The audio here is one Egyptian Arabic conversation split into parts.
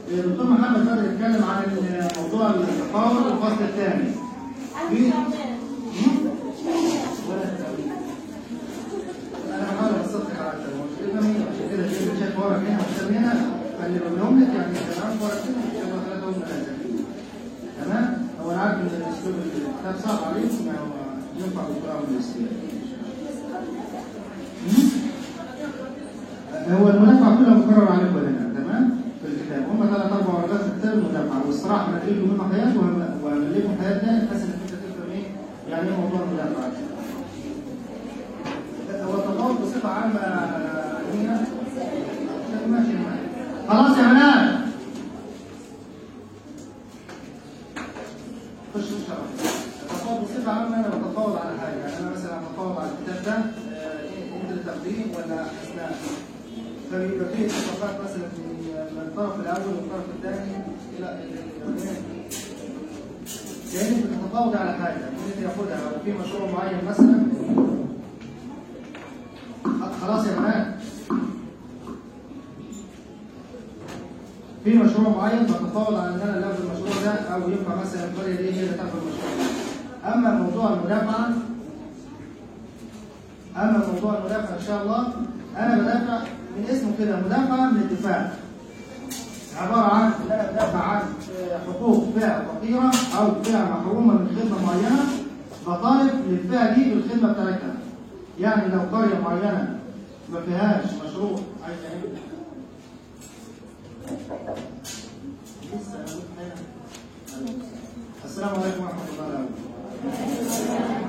الدكتور محمد بدر يتكلم عن موضوع التفاوض الفصل الثاني في انا بحاول اصدق على التليفون عشان كده اللي شايف ورق هنا وكتاب هنا فاللي بقولهم لك يعني تمام ورق هنا ان شاء الله ثلاثه هم ثلاثه تمام هو انا عارف ان الاسلوب الكتاب صعب عليكم يعني هو ينفع بالقراءه والاسلوب هو المنافعه كلها مكرر عليكم هنا تمام في الكتاب هم ثلاث اربع ورقات في كتاب المنافعه والصراحه انا لكم منه حياه وهعمل لكم حياه ثانيه بحيث انك انت تفهم ايه يعني ايه موضوع المنافعه هو التفاوض بصفه عامه هنا ماشي معايا خلاص يا بنات خش ان شاء الله التفاوض بصفه عامه انا بتفاوض على حاجه يعني انا مثلا بتفاوض على الكتاب ده آه، انت اللي تاخديه ولا اثناء فبيبقى فيه اتفاقات مثلا من من الطرف الاول والطرف الثاني الى كانك بتتفاوض على حاجه ممكن ياخدها لو في مشروع معين مثلا خلاص يا بنات في مشروع معين بتفاوض على ان انا اللي اخد المشروع ده او ينفع مثلا القريه دي هي اللي تاخد المشروع ده اما موضوع المدافعه اما موضوع المدافعه ان شاء الله انا بدافع من اسمه كده مدافعه من اتفاق عباره عن ان انا بدافع عن حقوق فئه فقيره او فئه محرومه من خدمه معينه بطالب للفئه دي بالخدمه بتاعتها يعني لو قريه معينه ما فيهاش مشروع عايز اعمل السلام عليكم ورحمه الله وبركاته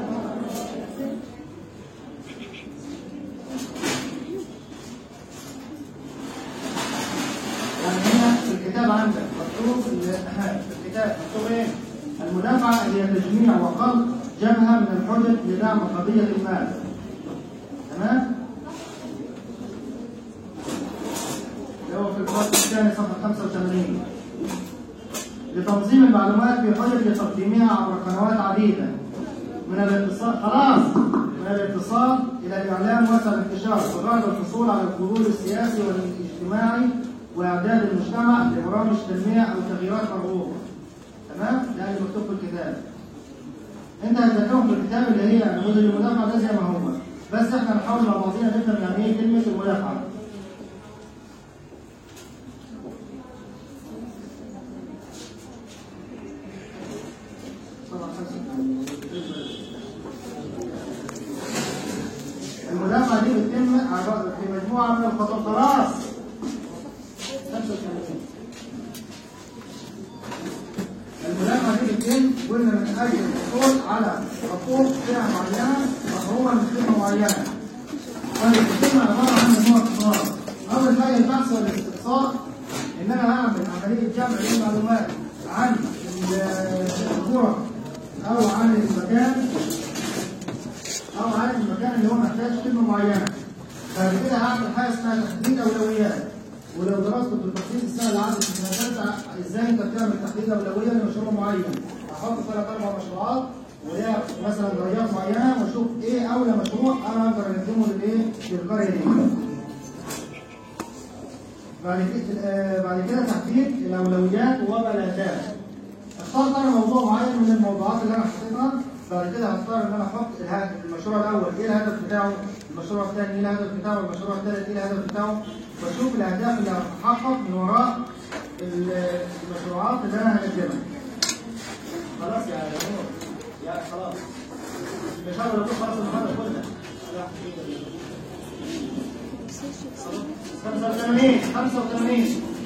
يعني هنا في الكتاب عندك مكتوب في الكتاب مكتوب ايه؟ المدافعة هي تجميع وخلق جبهة من الحجج لدعم قضية المال. تمام؟ اللي هو في الفصل الثاني صفحة 85 لتنظيم المعلومات في حجج لتقديمها عبر قنوات عديدة من الاتصال خلاص من الاتصال إلى الإعلام وسائل الانتشار وبعد الحصول على القبول السياسي والاجتماعي واعداد المجتمع لبرامج تنميه او تغييرات مرغوبه تمام ده اللي مكتوب في الكتاب انت هتذكرهم في الكتاب اللي هي نموذج المدافعه ده زي ما هو بس احنا نحاول مع بعضينا نفهم يعني ايه كلمه المدافعه المدافعه دي بتتم في مجموعه من الخطوات خلاص المدافعة دي بتتم قلنا من أجل الحصول على حقوق فئة معينة محرومة من خدمة معينة. طيب بتتم عبارة عن مجموعة خطوات. أول حاجة البحث والاستقصاء إن أنا أعمل عملية جمع للمعلومات عن الغرف أو عن المكان أو عن المكان اللي هو محتاج خدمة معينة. بعد كده هعمل حاجة اسمها تحديد أولويات. ولو درست بالتفصيل السنه اللي عدت في سنه ثالثه ازاي انت بتعمل تحديد اولويه لمشروع معين احط ثلاث اربع مشروعات وليها مثلا درجات معينه واشوف ايه اولى مشروع انا اقدر اقدمه للايه للقريه دي بعد كده آه بعد كده تحديد الاولويات والاهداف اخترت انا موضوع معين من الموضوعات اللي انا حطيتها بعد كده هختار ان انا احط المشروع الاول ايه الهدف بتاعه المشروع الثاني ايه الهدف بتاعه المشروع الثالث ايه الهدف بتاعه بشوف الاهداف اللي هتتحقق من وراء المشروعات اللي انا هقدمها خلاص يا نور يا خلاص مش هقدر اقول خلاص المحاضره كلها 85 85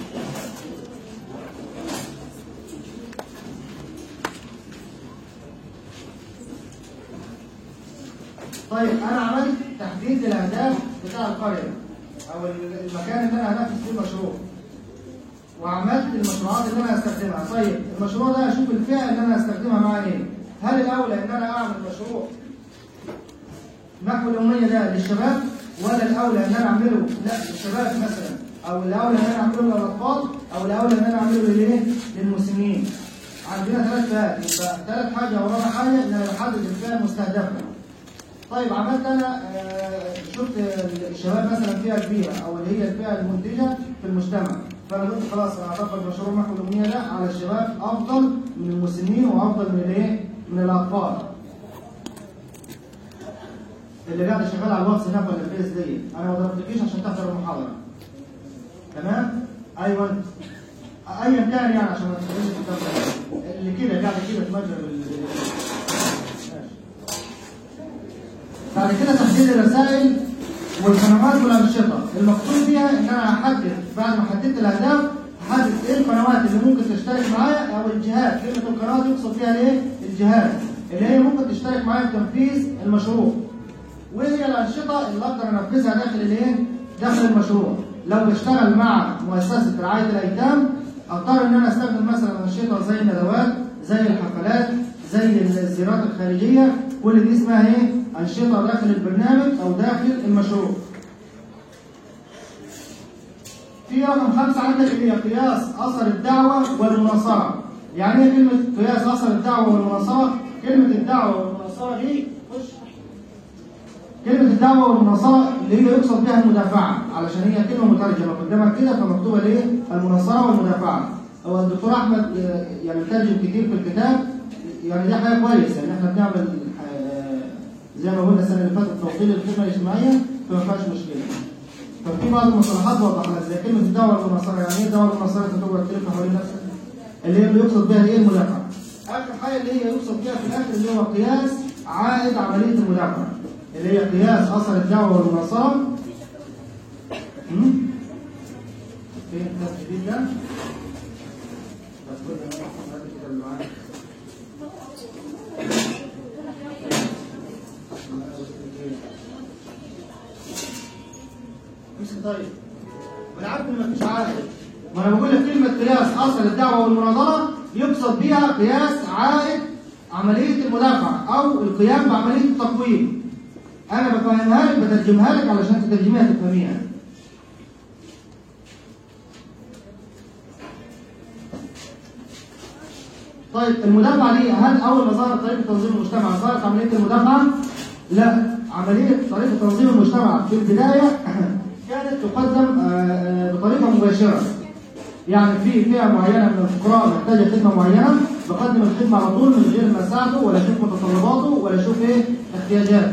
طيب انا عملت تحديد الاهداف بتاع القريه او المكان اللي انا هنفذ فيه المشروع وعملت المشروعات اللي انا هستخدمها طيب المشروع ده اشوف الفئه اللي انا هستخدمها مع ايه هل الاولى ان انا اعمل مشروع نحو الاميه ده للشباب ولا الاولى ان انا اعمله لا للشباب مثلا او الاولى ان انا اعمله للاطفال او الاولى ان انا اعمله للايه للمسنين عندنا ثلاث فئات يبقى ثلاث حاجه ورابع حاجه ان انا بحدد الفئه المستهدفه طيب عملت انا آه، شفت الشباب مثلا فئه كبيره او اللي هي الفئه المنتجه في المجتمع فانا قلت خلاص انا اعتقد مشروع محو الامنيه ده على الشباب افضل من المسنين وافضل من الايه؟ من الاطفال. اللي قاعد شغال على الواتس هناك ولا الفيس دي انا ما ضربتكيش عشان تحضر المحاضره. تمام؟ ايوه انت. ايا كان يعني عشان ما تخليش الكتاب اللي كده قاعد كده تمجر بال ماشي. بعد كده تحديد الرسائل والقنوات والانشطه المقصود بيها ان انا احدد بعد ما حددت الاهداف احدد ايه القنوات اللي ممكن تشترك معايا او الجهات كلمه القنوات يقصد فيها ايه الجهات اللي هي ممكن تشترك معايا في تنفيذ المشروع وايه هي الانشطه اللي اقدر انفذها داخل الايه داخل المشروع لو بشتغل مع مؤسسه رعايه الايتام اضطر ان انا استخدم مثلا انشطه زي الندوات زي الحفلات زي الزيارات الخارجيه كل دي اسمها ايه انشطه داخل البرنامج او داخل المشروع في رقم خمسة عندك اللي هي قياس أثر الدعوة والمناصرة. يعني إيه كلمة قياس أثر الدعوة والمناصرة؟ كلمة الدعوة والمناصرة دي خش كلمة الدعوة والمناصرة اللي هي يقصد بها المدافعة علشان هي كلمة مترجمة قدامك كده فمكتوبة ليه؟ المناصرة والمدافعة. هو الدكتور أحمد آه، يعني ترجم كتير في الكتاب يعني دي حاجة كويسة إن إحنا بنعمل آه، زي ما قلنا السنة اللي فاتت توصيل الخدمة الاجتماعية فما فيهاش مشكلة. ففي بعض المصطلحات وضح لك زي كلمه الدعوه والمناصره يعني ايه الدعوه والمناصره انت تقعد تلف حوالين نفسك اللي هي اللي يقصد بها ايه المدافعه اخر حاجه اللي هي يقصد بها في الاخر اللي هو قياس عائد عمليه المدافعه اللي هي قياس اثر الدعوه والمناصره أمم؟ فين الكتاب الجديد ده؟ بس كل ده هات الكتاب اللي معاك. مش طيب ما انا عارف ان مفيش عائد ما انا بقول لك كلمه قياس اثر الدعوه والمناظره يقصد بها قياس عائد عمليه المدافعه او القيام بعمليه التقويم انا بفهمها لك بترجمها لك علشان تترجميها تفهميها طيب المدافعه دي هل اول ما ظهرت طريقه تنظيم المجتمع ظهرت عمليه المدافعه؟ لا عمليه طريقه تنظيم المجتمع في البدايه كانت تقدم آه، بطريقه مباشره يعني في فئه معينه من الفقراء محتاجه خدمه معينه بقدم الخدمه على طول من غير ما اساعده ولا اشوف متطلباته ولا اشوف ايه احتياجاته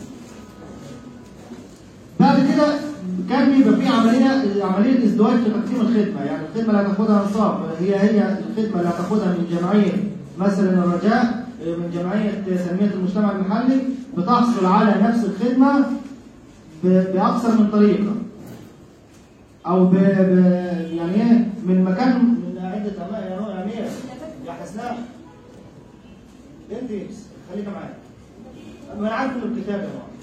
بعد كده كان بيبقى في عمليه عمليه ازدواج في تقديم الخدمه يعني الخدمه اللي هتاخدها انصاف هي هي الخدمه اللي هتاخدها من جمعيه مثلا الرجاء من جمعيه تنميه المجتمع المحلي بتحصل على نفس الخدمه ب- باكثر من طريقه او ب... ب... يعني ايه من مكان من عده اماكن يا نور يا امير يا حسناء انت خليك معايا ما انا عارف انه الكتاب يا نور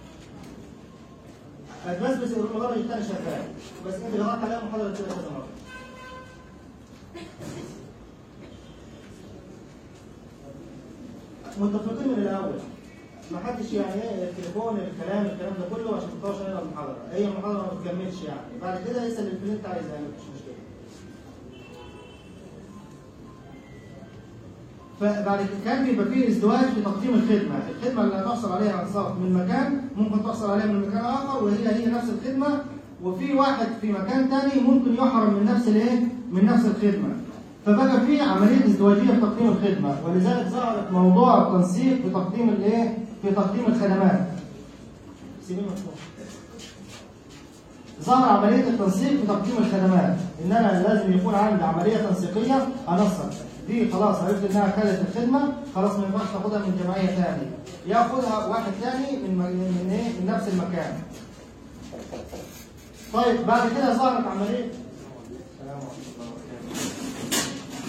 هتبسبس المدرج الثاني شغال بس انت ضغطت عليها محاضره كده كذا مره متفقين من الاول ما حدش يعني ايه التليفون الكلام الكلام ده كله عشان ما تطولش علينا المحاضره هي المحاضره ما بتكملش يعني بعد كده اسال اللي انت عايزها يعني مفيش مشكله فبعد كده كان بيبقى فيه ازدواج في تقديم الخدمه، الخدمه اللي هتحصل عليها انصاف من مكان ممكن تحصل عليها من مكان اخر وهي هي نفس الخدمه وفي واحد في مكان ثاني ممكن يحرم من نفس الايه؟ من نفس الخدمه. فبقى في عمليه ازدواجيه في تقديم الخدمه ولذلك ظهرت موضوع التنسيق في تقديم الايه؟ في تقديم الخدمات. سيبيه مفتوح. ظهر عمليه التنسيق في تقديم الخدمات ان انا لازم يكون عندي عمليه تنسيقيه انسق دي خلاص عرفت انها خدت الخدمه خلاص ما ينفعش تاخدها من جمعيه ثانيه ياخدها واحد ثاني من من من ايه من نفس المكان طيب بعد كده ظهرت عمليه السلام ورحمه الله وبركاته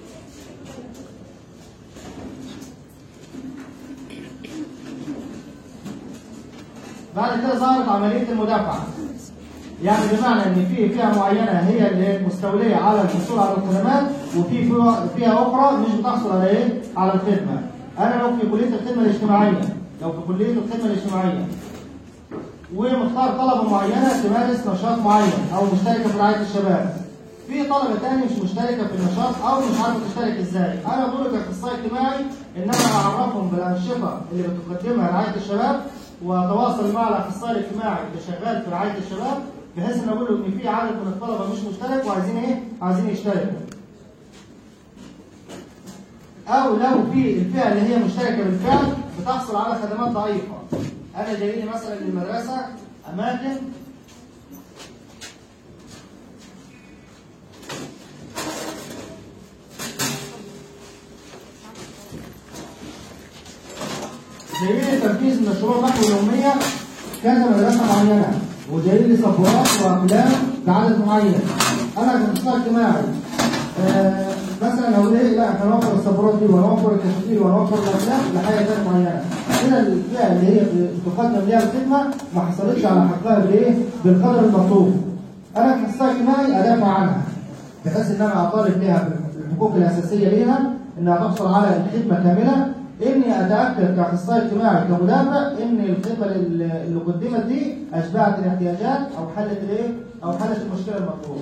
بعد كده ظهرت عمليه المدافعه يعني بمعنى ان في فئه معينه هي اللي مستوليه على الحصول على الخدمات وفي فئه فئة اخرى مش بتحصل على ايه؟ على الخدمه. انا لو في كليه الخدمه الاجتماعيه لو في كليه الخدمه الاجتماعيه ومختار طلبه معينه تمارس نشاط معين او مشتركه في رعايه الشباب. في طلبه ثانيه مش مشتركه في النشاط او مش عارفه تشترك ازاي. انا دوري كاخصائي اجتماعي ان انا اعرفهم بالانشطه اللي بتقدمها رعايه الشباب واتواصل مع الاخصائي الاجتماعي كشغال في رعايه الشباب بحيث ان اقول له ان في عدد من الطلبه مش مشترك وعايزين ايه؟ عايزين يشتركوا. او لو في الفئه اللي هي مشتركه بالفعل بتحصل على خدمات ضعيفه. انا جاي لي مثلا للمدرسه اماكن جاي لي تنفيذ مشروع محو الأمية كذا مدرسة معينة وجاي لي صفوات وأقلام بعدد معين أنا كاخصائي اجتماعي آه مثلا أقول إيه لا احنا نوفر الصفرات دي ونوفر التشكيل ونوفر الأقلام لحاجة ثانية معينة هنا الفئة اللي هي بتقدم ليها الخدمة ما حصلتش على حقها بإيه؟ بالقدر المطلوب أنا كاخصائي اجتماعي أدافع عنها بحيث ان انا اطالب بها بالحقوق الاساسيه ليها انها تحصل على الخدمه كامله اني اتاكد كاخصائي اجتماعي كمدافع ان الخدمه اللي اللي قدمت دي اشبعت الاحتياجات او حلت الايه او حلت المشكله المطلوبه.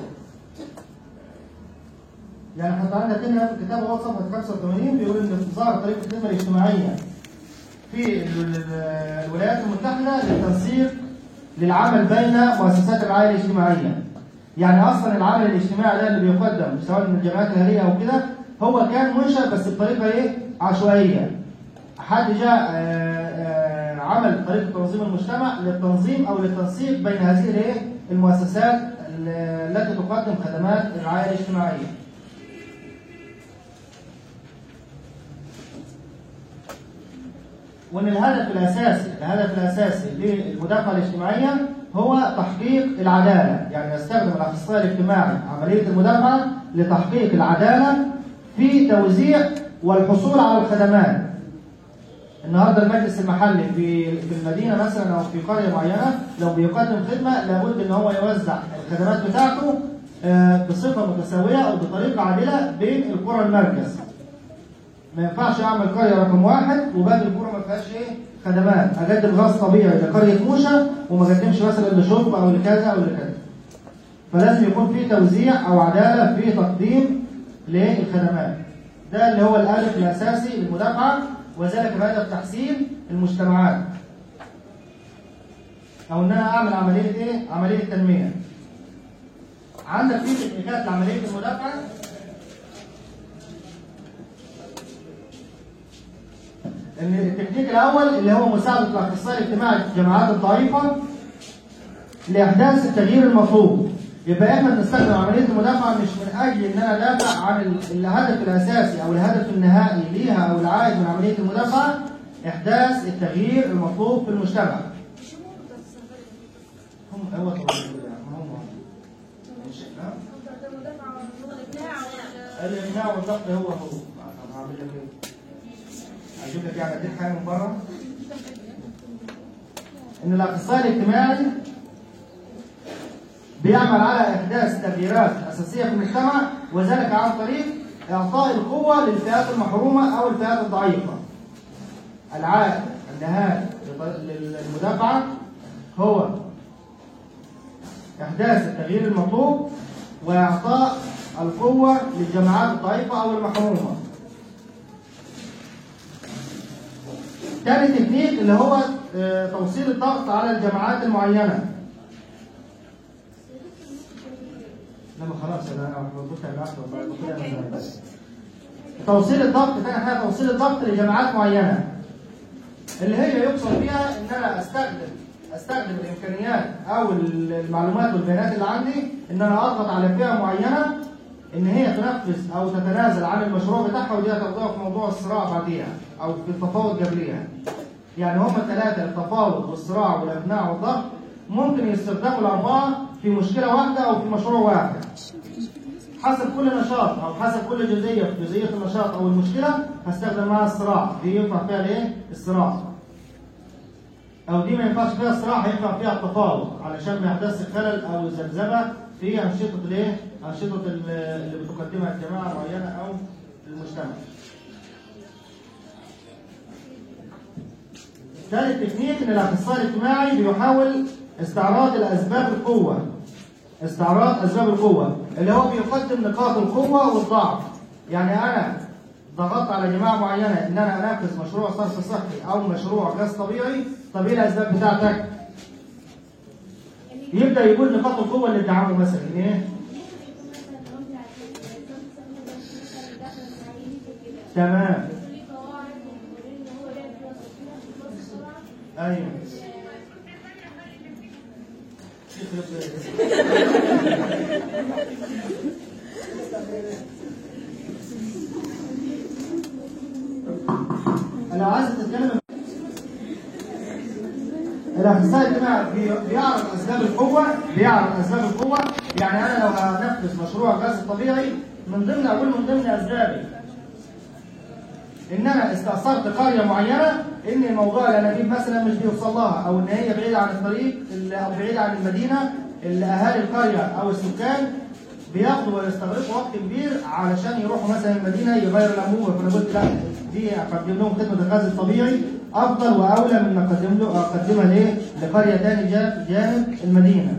يعني حتى عندنا كلمه في الكتاب هو صفحه 85 بيقول ان ظهر طريقه الخدمه الاجتماعيه في ال- ال- الولايات المتحده للتنسيق للعمل بين مؤسسات الرعايه الاجتماعيه. يعني اصلا العمل الاجتماعي ده اللي بيقدم سواء من الجمعيات الاهليه او كده هو كان منشا بس بطريقه ايه؟ عشوائيه. حد جاء آه، آه، عمل طريقه تنظيم المجتمع للتنظيم او للتنسيق بين هذه الايه؟ المؤسسات ال- التي تقدم خدمات الرعايه الاجتماعيه. وان الهدف الاساسي الهدف الاساسي للمدافعه الاجتماعيه هو تحقيق العداله، يعني يستخدم الاخصائي الاجتماعي عمليه المدافعه لتحقيق العداله في توزيع والحصول على الخدمات. النهارده المجلس المحلي في في المدينه مثلا او في قريه معينه لو بيقدم خدمه لابد ان هو يوزع الخدمات بتاعته آه، بصفه متساويه او بطريقه عادله بين القرى المركز. ما ينفعش اعمل قريه رقم واحد وباقي القرى ما فيهاش ايه خدمات اقدم غاز طبيعي لقريه موشى وما اقدمش مثلا لشرب او لكذا او لكذا فلازم يكون في توزيع او عداله في تقديم للخدمات ده اللي هو الالف الاساسي للمدافعه وذلك بهدف تحسين المجتمعات او ان انا اعمل عمليه ايه عمليه تنميه عندك في تكنيكات لعمليه المدافعه ان التكنيك الاول اللي هو مساعده الاخصائي الاجتماعي في الجماعات الضعيفه لاحداث التغيير المطلوب يبقى احنا بنستخدم عمليه المدافعه مش من اجل ان انا ادافع عن ال- الهدف الاساسي او الهدف النهائي ليها او العائد من عمليه المدافعه احداث التغيير المطلوب في المجتمع. هم هو طبعاً هم هم مش- ها؟ الإقناع والضغط هو هو طب هعمل لك ايه؟ اجيب لك يعني اديك حاجه من بره ان الاخصائي الاجتماعي بيعمل على احداث تغييرات اساسيه في المجتمع وذلك عن طريق اعطاء القوه للفئات المحرومه او الفئات الضعيفه. العائد النهائي للمدافعه هو احداث التغيير المطلوب واعطاء القوه للجماعات الضعيفه او المحرومه. تاني تكنيك اللي هو آه، توصيل الضغط على الجماعات المعينه. لما خلاص انا انا بص على العقد والله بقول أنا بس. توصيل الضغط تاني حاجه توصيل الضغط لجماعات معينه. اللي هي يقصد بيها ان انا استخدم استخدم الامكانيات او المعلومات والبيانات اللي عندي ان انا اضغط على فئه معينه ان هي تنفذ او تتنازل عن المشروع بتاعها ودي هتاخدوها في موضوع الصراع بعديها او في التفاوض قبليها. يعني هم الثلاثه التفاوض والصراع والاقناع والضغط ممكن يستخدموا الاربعه في مشكله واحده او في مشروع واحد. حسب كل نشاط او حسب كل جزئيه في جزئيه النشاط او المشكله هستخدم معاها الصراع دي ينفع فيها الايه؟ الصراع. او دي ما ينفعش فيها الصراع هينفع فيها التفاوض علشان ما يحدثش خلل او زلزله في انشطه الايه؟ انشطه ال- اللي بتقدمها الجماعه معينه او المجتمع. ثالث تكنيك ان الاخصائي الاجتماعي بيحاول استعراض الاسباب القوه استعراض اسباب القوه اللي هو بيقدم نقاط القوه والضعف يعني انا ضغطت على جماعه معينه ان انا انفذ مشروع صرف صحي او مشروع غاز طبيعي طب ايه الاسباب بتاعتك؟ يبدا يقول نقاط القوه اللي ادعمه مثلا ايه؟ تمام ايوه لو عايز تتكلم الاخصائي الاجتماعي بي- بيعرض اسباب القوه بيعرض اسباب القوه يعني انا لو هنفذ مشروع غاز طبيعي من ضمن اقول من ضمن اسبابي ان انا استأثرت قريه معينه ان موضوع الانابيب مثلا مش بيوصل لها او ان هي بعيده عن الطريق ال- او بعيده عن المدينه اللي اهالي القريه او السكان بياخدوا ويستغرقوا وقت كبير علشان يروحوا مثلا المدينه يغيروا الانبوبه فانا قلت لا دي اقدم لهم خدمه الغاز الطبيعي افضل واولى من ما اقدم له اقدمها ليه لقريه ثاني جانب جانب المدينه.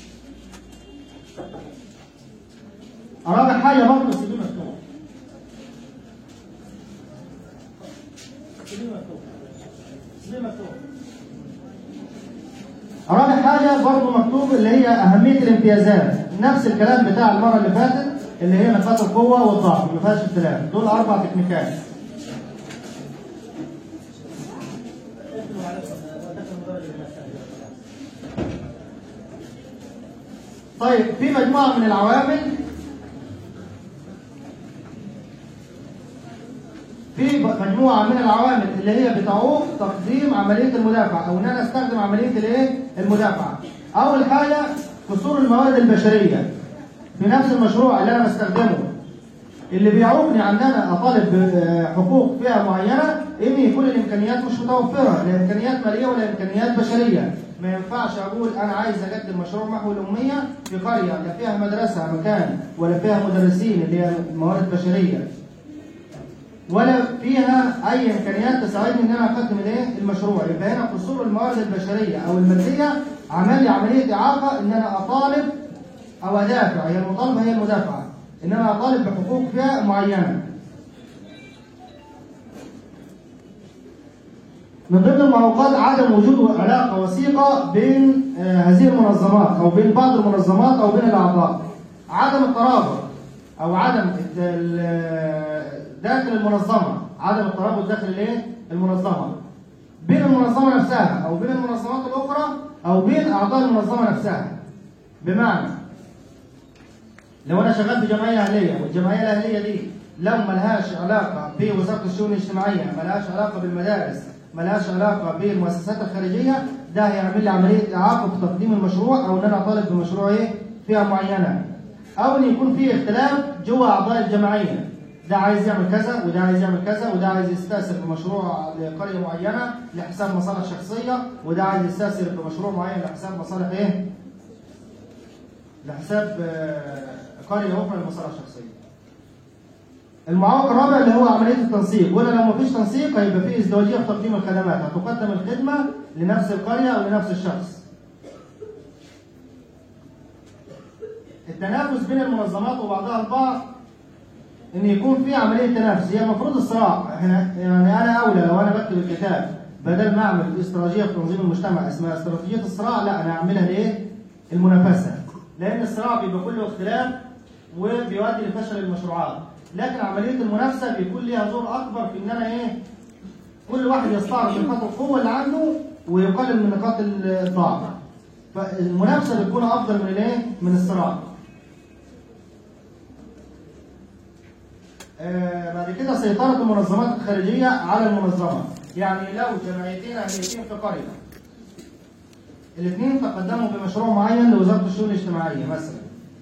رابع حاجه برضه السي في مفتوح. السي في مفتوح. السي في مفتوح. رابع حاجة برضه مكتوب اللي هي أهمية الامتيازات، نفس الكلام بتاع المرة اللي فاتت اللي هي نقاط القوة والضعف، ما فيهاش اختلاف، دول أربع تكنيكات. طيب في مجموعة من العوامل في مجموعة من العوامل اللي هي بتعوق تقديم عملية المدافعة أو إن أنا أستخدم عملية الإيه؟ المدافعة. أول حاجة قصور الموارد البشرية في نفس المشروع اللي أنا بستخدمه اللي بيعوقني عن ان انا اطالب بحقوق فئه معينه ان يكون الامكانيات مش متوفره، لا امكانيات ماليه ولا امكانيات بشريه، ما ينفعش اقول انا عايز اقدم مشروع محو الاميه في قريه لا فيها مدرسه مكان ولا فيها مدرسين اللي هي موارد بشريه. ولا فيها اي امكانيات تساعدني ان انا اقدم الايه؟ المشروع، يبقى هنا قصور الموارد البشريه او الماديه عمل لي عمليه اعاقه ان انا اطالب او ادافع، هي المطالبه هي المدافعه. ان انا اطالب بحقوق فئه معينه. من ضمن المعوقات عدم وجود علاقه وثيقه بين آه، هذه المنظمات او بين بعض المنظمات او بين الاعضاء. عدم الترابط او عدم الت- ال- داخل المنظمه، عدم الترابط داخل الايه؟ المنظمه. بين المنظمه نفسها او بين المنظمات الاخرى او بين اعضاء المنظمه نفسها. بمعنى لو انا شغال في جمعيه اهليه والجمعيه الاهليه دي لو ملهاش علاقه بوزاره الشؤون الاجتماعيه، ملهاش علاقه بالمدارس، ملهاش علاقه بالمؤسسات الخارجيه، ده هيعمل لي عمليه اعاقه في تقديم المشروع او ان انا اطالب بمشروع ايه؟ فئه معينه. او ان يكون في اختلاف جوه اعضاء الجمعيه. ده عايز يعمل كذا وده عايز يعمل كذا وده عايز يستاثر بمشروع لقريه معينه لحساب مصالح شخصيه وده عايز يستاثر بمشروع معين لحساب مصالح ايه؟ لحساب آه، قريه اخرى لمصالح شخصيه. المعوق الرابع اللي هو عمليه التنسيق، ولا لو مفيش تنسيق هيبقى في ازدواجيه في تقديم الخدمات، هتقدم الخدمه لنفس القريه او لنفس الشخص. التنافس بين المنظمات وبعضها البعض ان يكون في عمليه تنافس هي المفروض الصراع احنا يعني انا اولى لو انا بكتب الكتاب بدل ما اعمل استراتيجيه في تنظيم المجتمع اسمها استراتيجيه الصراع لا انا اعملها لايه؟ المنافسه لان الصراع بيبقى كله اختلاف وبيؤدي لفشل المشروعات لكن عمليه المنافسه بيكون ليها دور اكبر في ان انا ايه؟ كل واحد يستعرض نقاط القوه اللي عنده ويقلل من نقاط الضعف فالمنافسه بتكون افضل من الايه؟ من الصراع آه، بعد كده سيطرة المنظمات الخارجية على المنظمة يعني لو جمعيتين أهليتين في قرية الاثنين تقدموا بمشروع معين لوزارة الشؤون الاجتماعية مثلا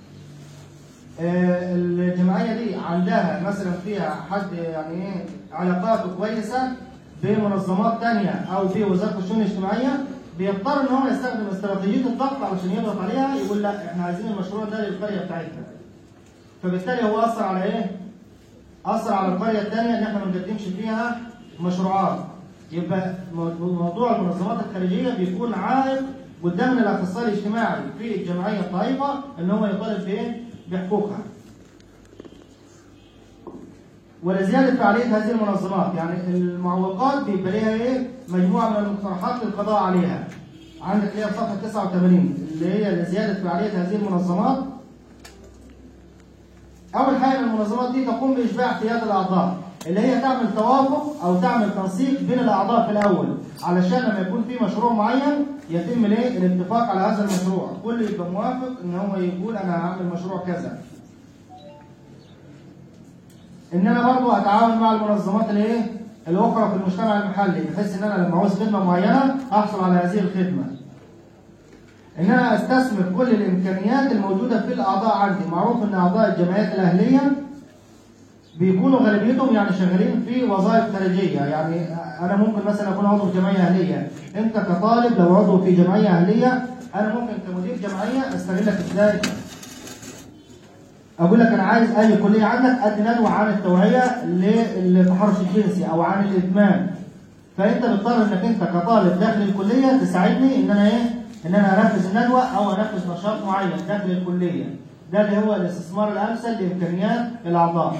آه، الجمعية دي عندها مثلا فيها حد يعني ايه علاقاته كويسة بمنظمات تانية أو بوزارة الشؤون الاجتماعية بيضطر إن هو يستخدم استراتيجية الضغط علشان يضغط عليها يقول لا إحنا عايزين المشروع ده للقرية بتاعتنا فبالتالي هو أثر على إيه؟ اثر على القريه الثانيه ان احنا ما نقدمش فيها مشروعات يبقى موضوع المنظمات الخارجيه بيكون عائق قدام الاخصائي الاجتماعي في الجمعيه الطائفه ان هو يطالب بايه؟ بحقوقها. ولزياده فعاليه هذه المنظمات يعني المعوقات بيبقى ليها ايه مجموعه من المقترحات للقضاء عليها عندك اللي هي صفحه 89 اللي هي لزياده فعاليه هذه المنظمات اول حاجه المنظمات دي تقوم باشباع احتياج الاعضاء اللي هي تعمل توافق او تعمل تنسيق بين الاعضاء في الاول علشان لما يكون في مشروع معين يتم الايه الاتفاق على هذا المشروع كل يبقى موافق ان هو يقول انا هعمل مشروع كذا ان انا برضو اتعاون مع المنظمات الايه الاخرى في المجتمع المحلي بحيث ان انا لما عاوز خدمه معينه احصل على هذه الخدمه ان انا استثمر كل الامكانيات الموجوده في الاعضاء عندي معروف ان اعضاء الجمعيات الاهليه بيكونوا غالبيتهم يعني شغالين في وظائف خارجيه يعني انا ممكن مثلا اكون عضو في جمعيه اهليه انت كطالب لو عضو في جمعيه اهليه انا ممكن كمدير جمعيه استغلك ازاي اقول لك انا عايز اي كليه عندك ادي ندوه عن التوعيه للتحرش الجنسي او عن الادمان فانت بتضطر انك انت كطالب داخل الكليه تساعدني ان انا ايه ان انا انفذ الندوه او انفذ نشاط معين داخل الكليه ده اللي هو الاستثمار الامثل لامكانيات الاعضاء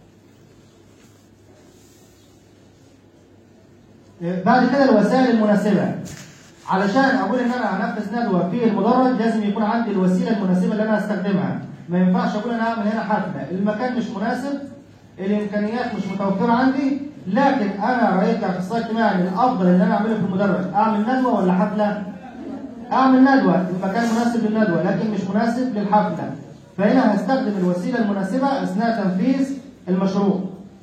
بعد كده الوسائل المناسبه علشان اقول ان انا هنفذ ندوه في المدرج لازم يكون عندي الوسيله المناسبه اللي انا هستخدمها ما ينفعش اقول انا هعمل هنا حفله المكان مش مناسب الامكانيات مش متوفره عندي لكن انا رايت كاخصائي اجتماعي ان الافضل ان انا اعمله في المدرج اعمل ندوه ولا حفله اعمل ندوه المكان مناسب للندوه لكن مش مناسب للحفله فهنا هستخدم الوسيله المناسبه اثناء تنفيذ المشروع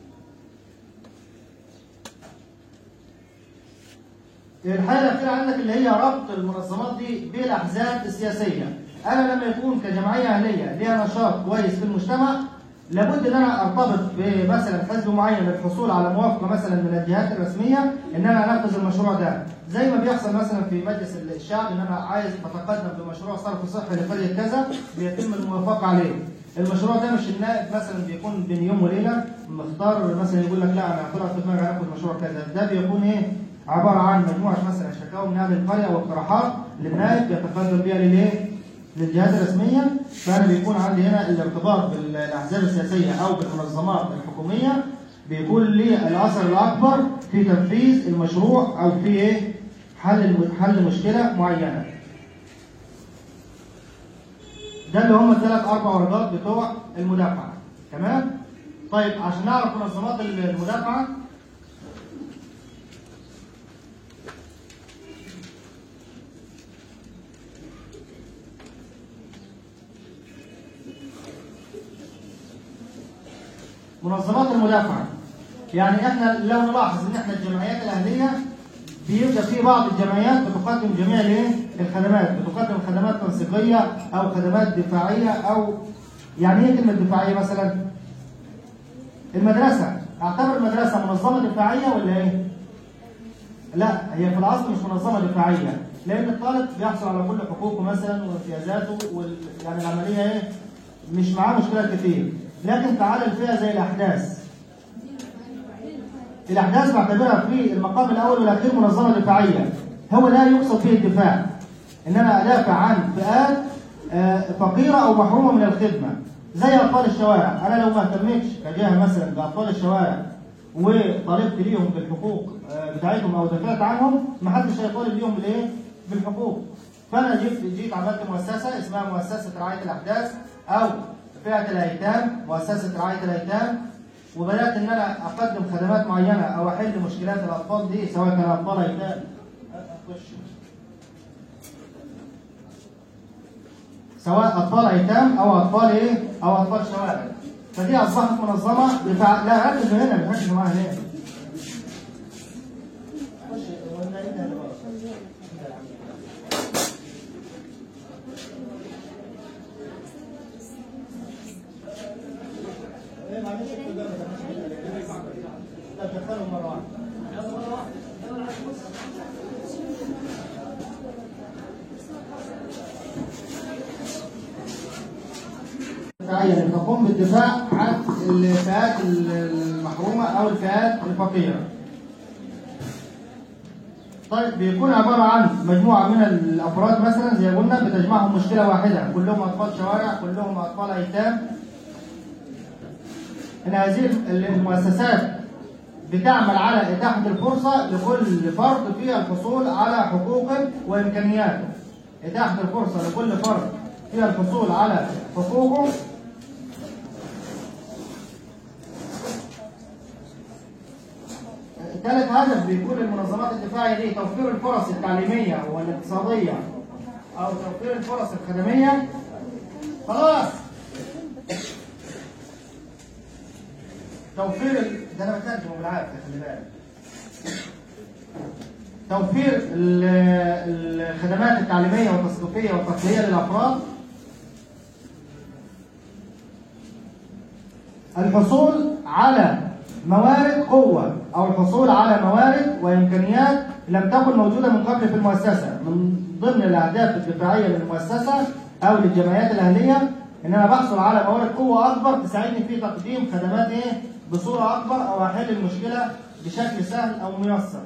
الحاجه الاخيره عندك اللي هي ربط المنظمات دي بالاحزاب السياسيه انا لما يكون كجمعيه اهليه ليها نشاط كويس في المجتمع لابد ان انا ارتبط بمثلا حزب معين للحصول على موافقه مثلا من الجهات الرسميه ان انا انفذ المشروع ده زي ما بيحصل مثلا في مجلس الشعب ان انا عايز اتقدم بمشروع صرف صحي لقريه كذا بيتم الموافقه عليه المشروع ده مش النائب مثلا بيكون بين يوم وليله مختار مثلا يقول لك لا انا طلع في دماغي هناخد مشروع كذا ده بيكون ايه عباره عن مجموعه مثلا شكاوى من اهل القريه واقتراحات للنائب يتقدم بها للايه؟ للجهات الرسميه فانا بيكون عندي هنا الارتباط بالاحزاب السياسيه او بالمنظمات الحكوميه بيكون لي الاثر الاكبر في تنفيذ المشروع او في ايه؟ حل حل مشكله معينه. ده اللي هم الثلاث اربع ورقات بتوع المدافعه تمام؟ طيب عشان نعرف منظمات المدافعه منظمات المدافعه يعني احنا لو نلاحظ ان احنا الجمعيات الاهليه بيبقى في بعض الجمعيات بتقدم جميع الايه؟ الخدمات، بتقدم خدمات تنسيقيه او خدمات دفاعيه او يعني ايه كلمه دفاعيه مثلا؟ المدرسه، اعتبر المدرسه منظمه دفاعيه ولا ايه؟ لا هي في الاصل مش منظمه دفاعيه، لان الطالب بيحصل على كل حقوقه مثلا وامتيازاته وال... يعني العمليه ايه؟ مش معاه مشكلات كتير، لكن تعال الفئه زي الاحداث الاحداث بعتبرها في المقام الاول والاخير منظمه دفاعيه هو لا يقصد به الدفاع ان انا ادافع عن فئات فقيره او محرومه من الخدمه زي اطفال الشوارع انا لو ما اهتمتش كجهه مثلا باطفال الشوارع وطالبت ليهم بالحقوق بتاعتهم او دافعت عنهم ما حدش هيطالب ليهم بالايه؟ بالحقوق فانا جيت جيت عملت مؤسسه اسمها مؤسسه رعايه الاحداث او فئه الايتام مؤسسه رعايه الايتام وبدات ان انا اقدم خدمات معينه او احل مشكلات الاطفال دي سواء كان اطفال ايتام سواء اطفال ايتام او اطفال ايه او اطفال شوارع فدي اصبحت منظمه دفاع لا ركزوا هنا ركزوا معايا هنا دفاعيا تقوم بالدفاع عن الفئات المحرومه او الفئات الفقيره. طيب بيكون عباره عن مجموعه من الافراد مثلا زي ما قلنا بتجمعهم مشكله واحده كلهم اطفال شوارع كلهم اطفال ايتام ان هذه المؤسسات بتعمل على اتاحه الفرصه لكل فرد في الحصول على حقوقه وامكانياته. اتاحه الفرصه لكل فرد في الحصول على حقوقه ثالث هدف بيكون المنظمات الدفاعية دي توفير الفرص التعليمية والاقتصادية أو توفير الفرص الخدمية خلاص توفير ال... ده أنا بترجمه بالعافية خلي بالك توفير ال- الخدمات التعليمية والتثقيفية والترفيهية للأفراد الحصول على موارد قوة أو الحصول على موارد وإمكانيات لم تكن موجودة من قبل في المؤسسة من ضمن الأهداف الدفاعية للمؤسسة أو للجمعيات الأهلية إن أنا بحصل على موارد قوة أكبر تساعدني في تقديم خدمات إيه بصورة أكبر أو أحل المشكلة بشكل سهل أو ميسر.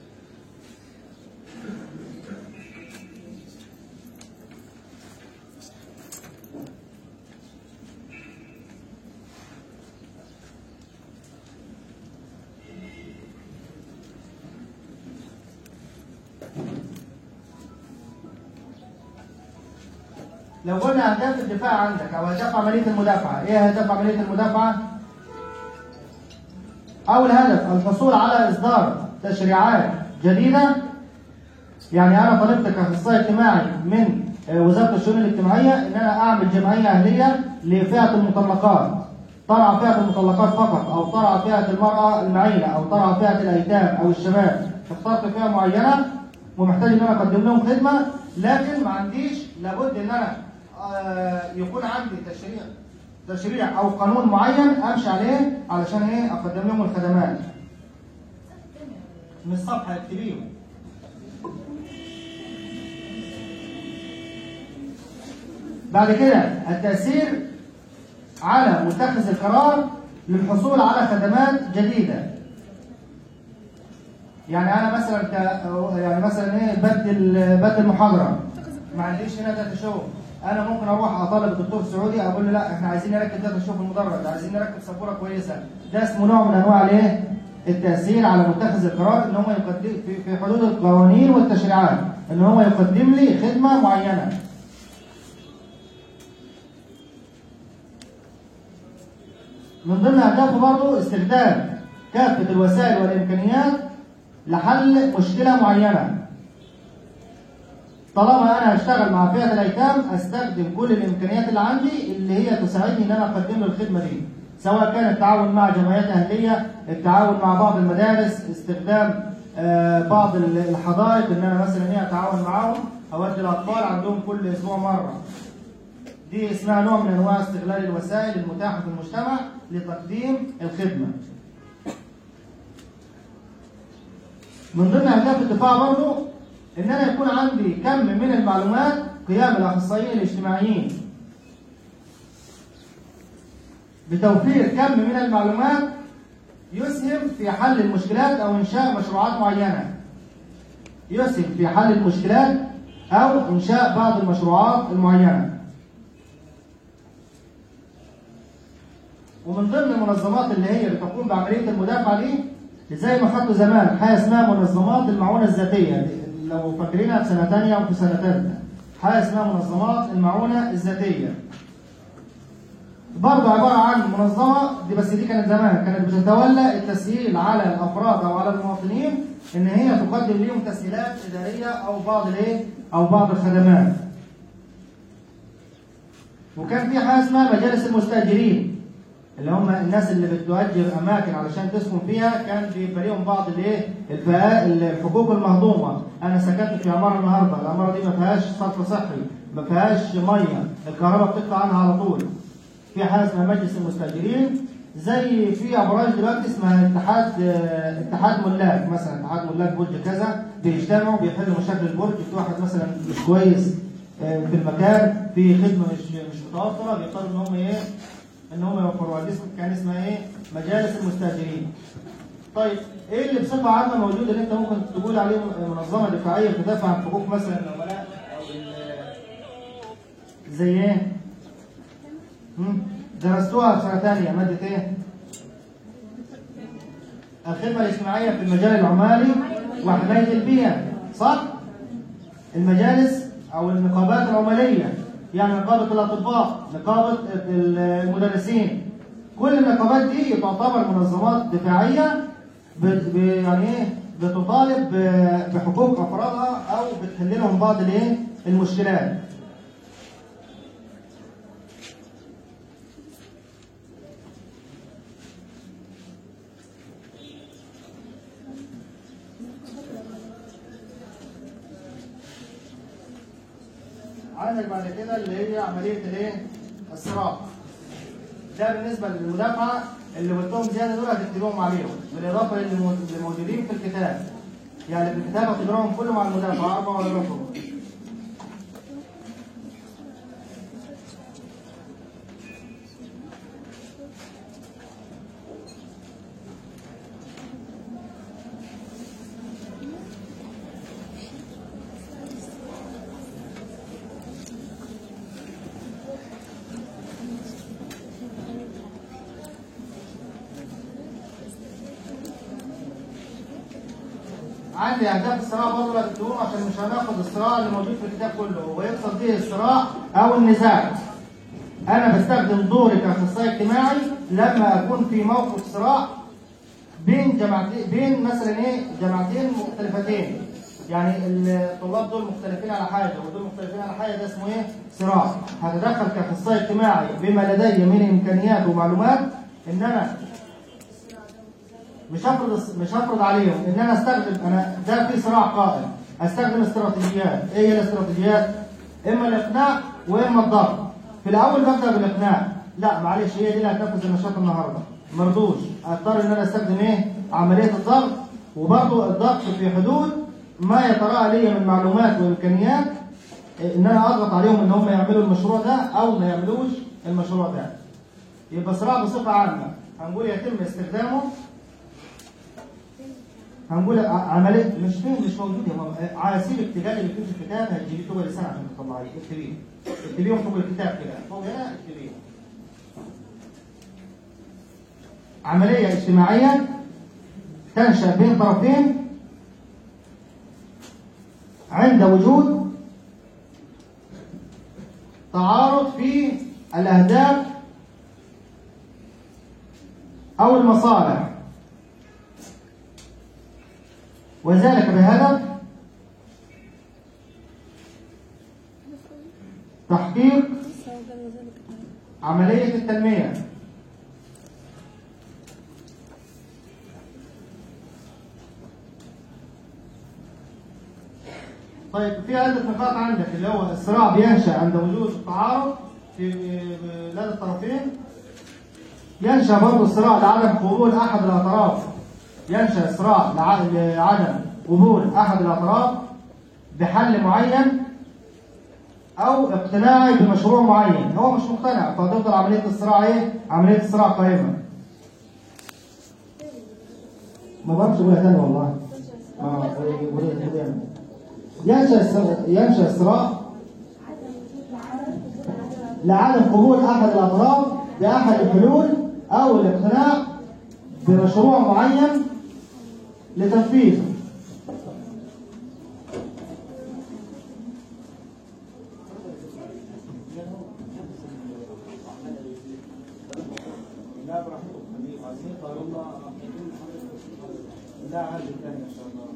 لو قلنا اهداف الدفاع عندك او اهداف عمليه المدافعه، ايه اهداف عمليه المدافعه؟ اول هدف الحصول على اصدار تشريعات جديده يعني انا طلبت كاخصائي اجتماعي من آه، وزاره الشؤون الاجتماعيه ان انا اعمل جمعيه اهليه لفئه المطلقات ترعى فئه المطلقات فقط او ترعى فئه المراه المعينه او ترعى فئه الايتام او الشباب اخترت فئه معينه ومحتاج ان انا اقدم لهم خدمه لكن ما عنديش لابد ان انا آه، يكون عندي تشريع تشريع او قانون معين امشي عليه علشان ايه اقدم لهم الخدمات من الصفحه اكتبيه بعد كده التأثير على متخذ القرار للحصول على خدمات جديدة يعني أنا مثلا ك... يعني مثلا إيه بدل بدل محاضرة ما عنديش هنا داتا شو أنا ممكن أروح أطالب الدكتور سعودي أقول له لا إحنا عايزين نركب داتا شو في المدرج عايزين نركب سبورة كويسة ده اسمه نوع من أنواع الإيه؟ التأثير على متخذ القرار إن هو يقدم في في حدود القوانين والتشريعات إن هو يقدم لي خدمة معينة من ضمن أهدافه برضه استخدام كافة الوسائل والإمكانيات لحل مشكلة معينة. طالما أنا هشتغل مع فئة الأيتام أستخدم كل الإمكانيات اللي عندي اللي هي تساعدني إن أنا أقدم له الخدمة دي. سواء كان التعاون مع جمعيات أهلية، التعاون مع بعض المدارس، استخدام آه، بعض الحدائق إن أنا مثلا إيه أتعاون معاهم أودي الأطفال عندهم كل أسبوع مرة. دي اسمها نوع من انواع استغلال الوسائل المتاحه في المجتمع لتقديم الخدمه. من ضمن اهداف الدفاع برضه ان انا يكون عندي كم من المعلومات قيام الاخصائيين الاجتماعيين بتوفير كم من المعلومات يسهم في حل المشكلات او انشاء مشروعات معينه. يسهم في حل المشكلات او انشاء بعض المشروعات المعينه. ومن ضمن المنظمات اللي هي بتقوم بعمليه المدافعه دي زي ما خدوا زمان حاجه اسمها منظمات المعونه الذاتيه لو فاكرينها في سنه ثانيه وفي سنه ثالثه حاجه اسمها منظمات المعونه الذاتيه برضه عباره عن منظمه دي بس دي كانت زمان كانت بتتولى التسهيل على الافراد او على المواطنين ان هي تقدم لهم تسهيلات اداريه او بعض الايه او بعض الخدمات وكان في حاجه اسمها مجالس المستاجرين اللي هم الناس اللي بتؤجر اماكن علشان تسكن فيها كان بيبقى ليهم بعض الايه الفئات الحقوق المهضومه انا سكنت في عماره النهارده العماره دي ما فيهاش صرف صحي ما فيهاش ميه الكهرباء بتقطع عنها على طول في حاجه اسمها مجلس المستاجرين زي في ابراج دلوقتي اسمها اتحاد آه، اتحاد ملاك مثلا اتحاد ملاك برج كذا بيجتمعوا بيحلوا مشاكل البرج في واحد مثلا مش كويس آه، في المكان في خدمه مش مش متوفره بيقدروا ان هم ايه ان هم يوفروها دي اسم- كان اسمها ايه؟ مجالس المستاجرين. طيب ايه اللي بصفه عامه موجود اللي انت ممكن تقول عليه منظمه دفاعيه بتدافع عن حقوق مثلا العملاء او ال- زي ايه؟ مم؟ درستوها في سنه ثانيه ماده ايه؟ الخدمة الاجتماعية في المجال العمالي وحماية البيئة صح؟ المجالس أو النقابات العمالية يعني نقابة الأطباء نقابة المدرسين كل النقابات دي تعتبر منظمات دفاعية ب- ب- يعني ايه بتطالب ب- بحقوق أفرادها أو بتحل لهم بعض الايه المشكلات عندك بعد كده اللي هي عمليه الايه؟ الصراع. ده بالنسبه للمدافعه اللي قلتهم زياده دول هتكتبوهم عليهم بالاضافه للمو- للموجودين في الكتاب. يعني في الكتاب هتقراهم كلهم على المدافعه اربع ولا رقم. عندي اهداف الصراع برضه لا تكتبوهم عشان مش هناخد الصراع اللي موجود في الكتاب كله ويقصد به الصراع او النزاع. انا بستخدم دوري كاخصائي اجتماعي لما اكون في موقف صراع بين جماعتين بين مثلا ايه جماعتين مختلفتين يعني الطلاب دول مختلفين على حاجه ودول مختلفين على حاجه ده اسمه ايه؟ صراع هتدخل كاخصائي اجتماعي بما لدي من امكانيات ومعلومات ان انا مش هفرض مش هفرض عليهم ان انا استخدم انا ده في صراع قائم استخدم استراتيجيات ايه هي الاستراتيجيات؟ اما الاقناع واما الضغط في الاول ببدا بالاقناع لا معلش هي دي اللي هتنفذ النشاط النهارده مرضوش اضطر ان انا استخدم ايه؟ عمليه الضغط وبرضه الضغط في حدود ما يتراءى لي من معلومات وامكانيات ان انا اضغط عليهم ان هم يعملوا المشروع ده او ما يعملوش المشروع ده يبقى صراع بصفه عامه هنقول يتم استخدامه هنقول ع- عمليه مش فين مش موجود يا ماما عاسيب التجاري اللي في الكتاب هتجيبيه فوق لسان عشان تطلعيه اكتبيه اكتبيهم فوق الكتاب كده فوق هنا اكتبيهم عمليه اجتماعيه تنشا بين طرفين عند وجود تعارض في الاهداف او المصالح وذلك بهدف تحقيق عملية التنمية طيب في عدة نقاط عندك اللي هو الصراع بينشأ عند وجود تعارض في لدى الطرفين ينشأ برضه الصراع لعدم قبول أحد الأطراف ينشأ صراع لع- لعدم قبول أحد الأطراف بحل معين أو اقتناعي بمشروع معين هو مش مقتنع فتفضل عملية الصراع إيه؟ عملية الصراع قائمة ما بعرفش أقولها تاني والله ما ينشأ الصراع- ينشأ الصراع لعدم قبول احد الاطراف باحد الحلول او الاقتناع بمشروع معين لتنفيذه لا براحتكم خليكم عايزين طالما لا عادي تاني ان شاء الله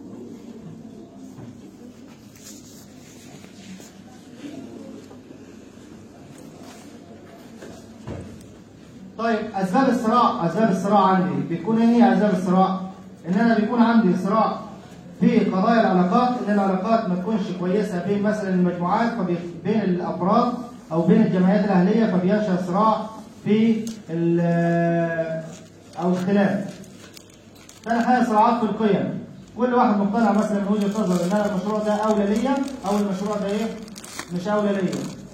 طيب اسباب الصراع اسباب الصراع عندي بيكون ايه هي اسباب الصراع ان انا بيكون عندي صراع في قضايا العلاقات ان العلاقات ما تكونش كويسه بين مثلا المجموعات فبي- بين الافراد او بين الجمعيات الاهليه فبينشا صراع في ال- او الخلاف ثاني حاجه صراعات في القيم كل واحد مقتنع مثلا من وجهه نظر ان انا المشروع ده اولى ليا او المشروع ده ايه مش اولى ليا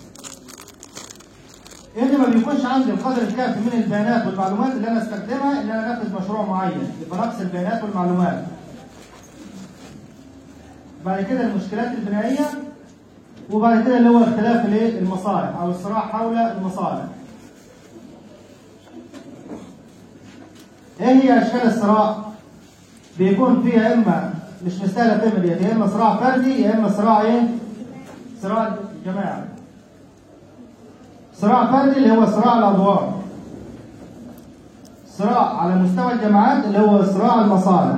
ان ما بيكونش عندي القدر الكافي من البيانات والمعلومات اللي انا استخدمها ان انا انفذ مشروع معين يبقى نقص البيانات والمعلومات بعد كده المشكلات البنائيه وبعد كده اللي هو اختلاف الايه المصالح او الصراع حول المصالح ايه هي اشكال الصراع بيكون فيه يا اما مش مستاهله الكلمه ديت يا اما صراع فردي يا اما صراع ايه؟ صراع جماعي. صراع فردي اللي هو صراع الادوار. صراع على مستوى الجماعات اللي هو صراع المصالح.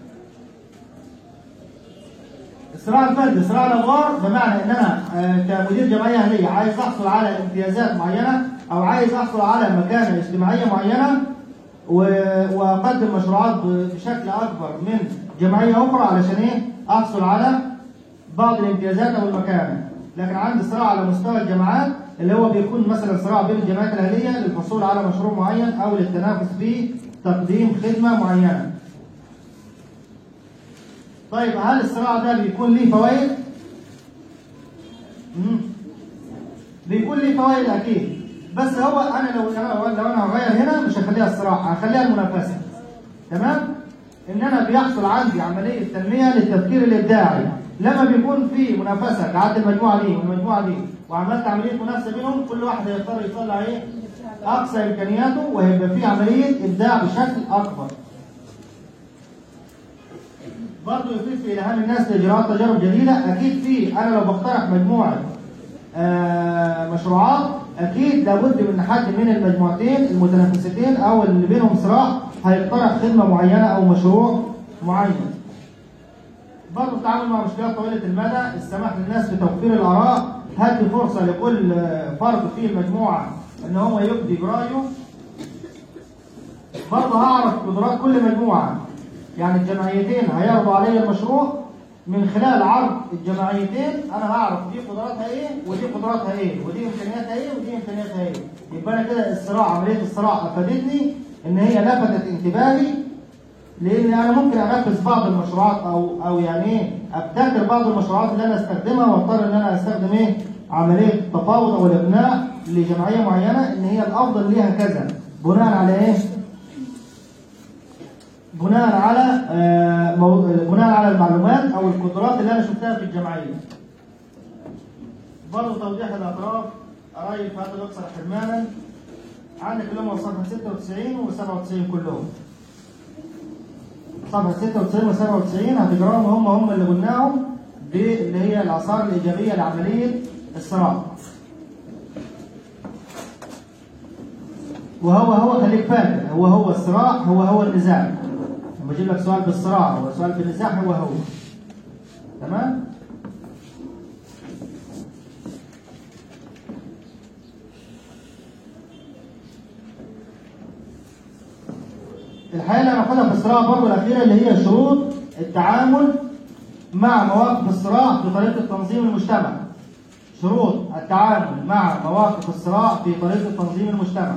الصراع الفردي صراع الادوار بمعنى ان انا آه، كمدير جمعيه اهليه عايز احصل على امتيازات معينه او عايز احصل على مكانه اجتماعيه معينه و- واقدم مشروعات ب- بشكل اكبر من جمعيه اخرى علشان ايه؟ احصل على بعض الامتيازات او المكانه. لكن عندي صراع على مستوى الجامعات اللي هو بيكون مثلا صراع بين الجامعات الاهليه للحصول على مشروع معين او للتنافس في تقديم خدمه معينه. طيب هل الصراع ده بيكون ليه فوائد؟ مم. بيكون ليه فوائد اكيد بس هو انا لو انا لو انا هغير هنا مش هخليها الصراع هخليها المنافسه تمام ان انا بيحصل عندي عمليه تنميه للتفكير الابداعي لما بيكون في منافسه قعدت المجموعه دي والمجموعه دي وعملت عمليه منافسه بينهم كل واحد هيضطر يطلع ايه اقصى امكانياته وهيبقى في عمليه ابداع بشكل اكبر برضه يضيف في الهام الناس لاجراءات تجارب جديده اكيد في انا لو بقترح مجموعه آه، مشروعات اكيد لابد من حد من المجموعتين المتنافستين او اللي بينهم صراع هيقترح خدمه معينه او مشروع معين. برضه التعامل مع مشكلات طويله المدى، السماح للناس بتوفير الاراء، هدي فرصه لكل آه، فرد في المجموعه ان هو يبدي برايه. برضه هعرف قدرات كل مجموعه. يعني الجمعيتين هيعرضوا علي المشروع من خلال عرض الجمعيتين انا هعرف دي قدراتها ايه ودي قدراتها ايه ودي امكانياتها ايه ودي امكانياتها ايه يبقى انا كده الصراع عمليه الصراع افادتني ان هي لفتت انتباهي لان انا ممكن انفذ بعض المشروعات او او يعني ايه ابتكر بعض المشروعات اللي انا استخدمها واضطر ان انا استخدم ايه عمليه التفاوض او الابناء لجمعيه معينه ان هي الافضل ليها كذا بناء على ايه؟ بناء على آه، مو- بناء على المعلومات او القدرات اللي انا شفتها في الجمعيه. برضه توضيح الاطراف قرايب في هذا الاقصر حرمانا عندك اللي هم صفحه 96 و 97 كلهم. صفحه 96 و 97 هتقراهم هم هم اللي قلناهم دي اللي هي الاثار الايجابيه لعمليه الصراع. وهو هو خليك فاكر هو هو الصراع هو هو النزاع لما اجيب لك سؤال بالصراع هو سؤال بالنزاع هو هو تمام الحقيقه اللي هناخدها في الصراع برضه الاخيره اللي هي شروط التعامل مع مواقف الصراع في طريقه تنظيم المجتمع شروط التعامل مع مواقف الصراع في طريقه تنظيم المجتمع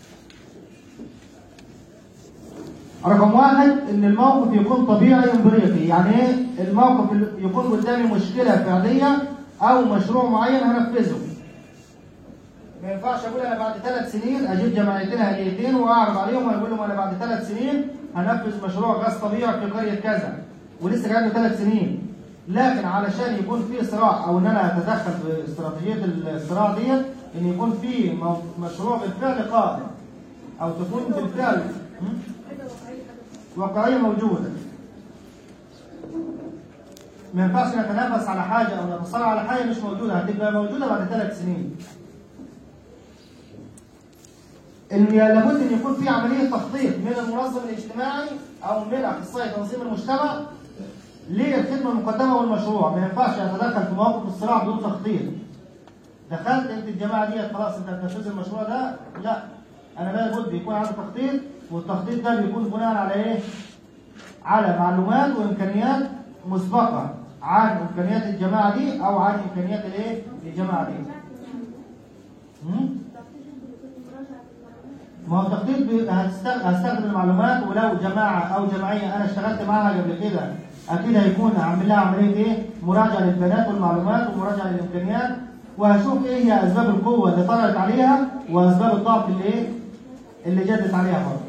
رقم واحد ان الموقف يكون طبيعي امبريقي يعني ايه الموقف اللي يكون قدامي مشكله فعليه او مشروع معين هنفذه ما ينفعش اقول انا بعد ثلاث سنين اجيب جمعيتين اهليتين واعرض عليهم واقول لهم انا بعد ثلاث سنين هنفذ مشروع غاز طبيعي في قريه كذا ولسه قاعد له ثلاث سنين لكن علشان يكون في صراع او ان انا اتدخل في استراتيجيه الصراع ديت ان يكون في مو- مشروع بالفعل قائم او تكون بالفعل م? واقعيه موجوده ما ينفعش نتنافس على حاجه او نتصارع على حاجه مش موجوده هتبقى موجوده بعد ثلاث سنين ان لابد ان يكون في عمليه تخطيط من المنظم الاجتماعي او من اخصائي تنظيم المجتمع للخدمه المقدمه والمشروع ما ينفعش اتدخل في مواقف الصراع بدون تخطيط دخلت انت الجماعه ديت خلاص انت هتنفذ المشروع ده لا انا لابد يكون عندي تخطيط والتخطيط ده بيكون بناء على ايه؟ على معلومات وامكانيات مسبقه عن امكانيات الجماعه دي او عن امكانيات الايه؟ الجماعه دي. مم؟ ما هو التخطيط بي- هتست- هستخدم المعلومات ولو جماعه او جمعيه انا اشتغلت معاها قبل كده اكيد هيكون عامل لها عمليه ايه؟ مراجعه للبيانات والمعلومات ومراجعه للامكانيات وهشوف ايه هي اسباب القوه اللي طلعت عليها واسباب الضعف اللي ايه؟ اللي جدت عليها برضه.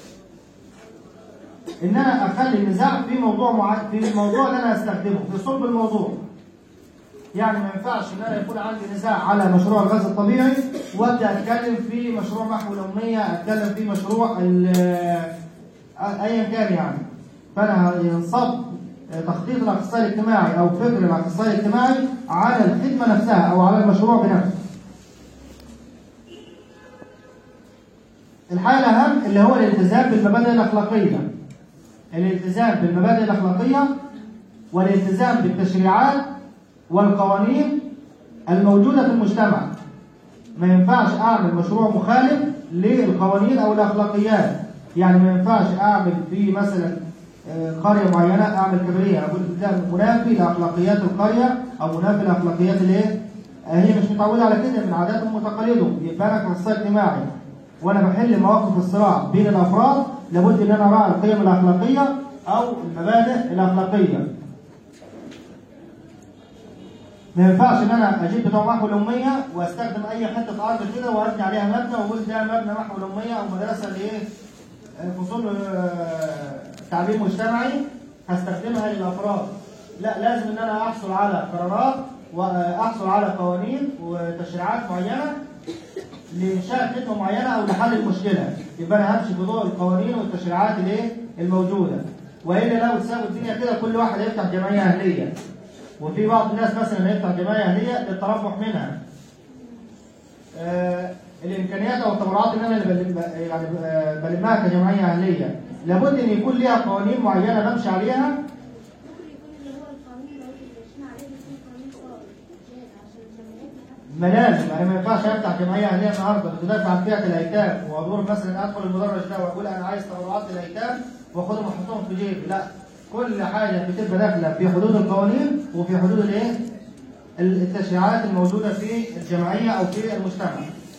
ان انا اخلي النزاع في موضوع معين في الموضوع اللي انا هستخدمه في صلب الموضوع. يعني ما ينفعش ان انا يكون عندي نزاع على مشروع الغاز الطبيعي وابدا اتكلم في مشروع محو الاميه، اتكلم في مشروع ال- ايا كان يعني. فانا ينصب تخطيط الاخصائي الاجتماعي او فكر الاخصائي الاجتماعي على الخدمه نفسها او على المشروع بنفسه. الحاجه الاهم اللي هو الالتزام بالمبادئ الاخلاقيه. الالتزام بالمبادئ الاخلاقيه والالتزام بالتشريعات والقوانين الموجوده في المجتمع. ما ينفعش اعمل مشروع مخالف للقوانين او الاخلاقيات يعني ما ينفعش اعمل في مثلا آه، قريه معينه اعمل كبريه اقول ده منافي لاخلاقيات القريه او منافي لاخلاقيات الايه؟ آه، هي مش متعوده على كده من عاداتهم وتقاليدهم يبقى انا كاخصائي اجتماعي وانا بحل مواقف الصراع بين الافراد لابد ان انا اراعي القيم الاخلاقيه او المبادئ الاخلاقيه ما ينفعش ان انا اجيب بتوع محو الاميه واستخدم اي حته ارض كده وابني عليها مبنى واقول ده مبنى محو الاميه او مدرسه لايه؟ آه، فصول آه، تعليم مجتمعي هستخدمها للافراد. لا لازم ان انا احصل على قرارات واحصل على قوانين وتشريعات معينه لانشاء خدمه معينه او لحل المشكله. يبقى انا همشي بضوء القوانين والتشريعات الايه؟ الموجوده. والا لو سابوا الدنيا كده كل واحد هيفتح جمعيه اهليه. وفي بعض الناس مثلا يفتح جمعيه اهليه للتربح منها. آه الامكانيات او التبرعات اللي انا اللي بلم يعني آه، بلمها كجمعيه اهليه لابد ان يكون ليها قوانين معينه بمشي عليها ما لازم يعني ما ينفعش افتح جمعيه اهليه النهارده بتدافع عن فئه الايتام واروح مثلا ادخل المدرج ده واقول انا عايز تبرعات للايتام واخدهم واحطهم في جيبي لا كل حاجه بتبقى داخله في حدود القوانين وفي حدود الايه؟ التشريعات الموجوده في الجمعيه او في المجتمع.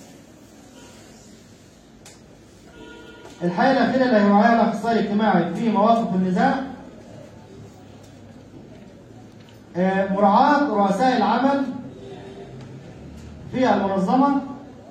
الحاجه الاخيره اللي هيراعيها الاخصائي الاجتماعي في مواقف النزاع آه، مراعاه رؤساء العمل في المنظمه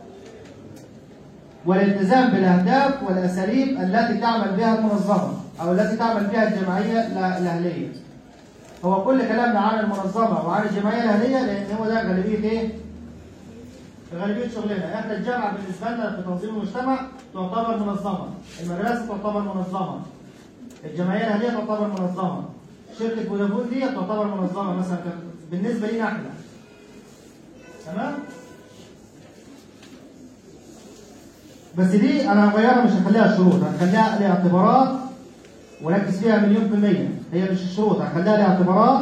والالتزام بالاهداف والاساليب التي تعمل بها المنظمه او التي تعمل بها الجمعيه ال- الاهليه. هو كل كلامنا عن المنظمه وعن الجمعيه الاهليه لان هو ده غالبيه ايه؟ غالبيه شغلنا، احنا الجامعه بالنسبه لنا في تنظيم المجتمع تعتبر منظمه، المدرسه تعتبر منظمه، الجمعيه الاهليه تعتبر منظمه، شركه فودافون دي تعتبر منظمه مثلا ك- بالنسبه لينا احنا. تمام؟ بس دي انا هغيرها مش هخليها شروط هخليها لاعتبارات وركز فيها مليون في المية هي مش الشروط هخليها لاعتبارات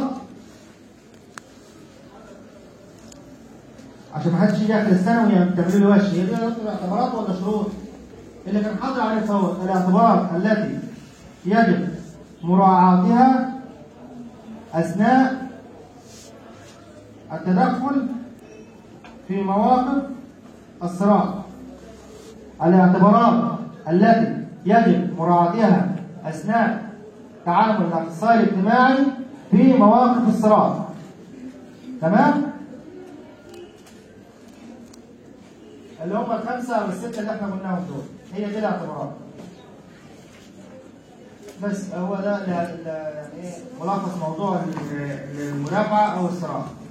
عشان ما حدش يجي اخر السنه ويعملوا لي وش هي دي اعتبارات ولا شروط؟ اللي كان حاضر عليه فهو الاعتبارات التي يجب مراعاتها اثناء التدخل في مواقف الصراع الاعتبارات التي يجب مراعاتها اثناء تعامل الاخصائي الاجتماعي في مواقف الصراع تمام اللي هم الخمسه او السته اللي احنا قلناهم دول هي دي الاعتبارات بس هو ده ال- ال- يعني ايه ملخص موضوع ال- المدافعه او الصراع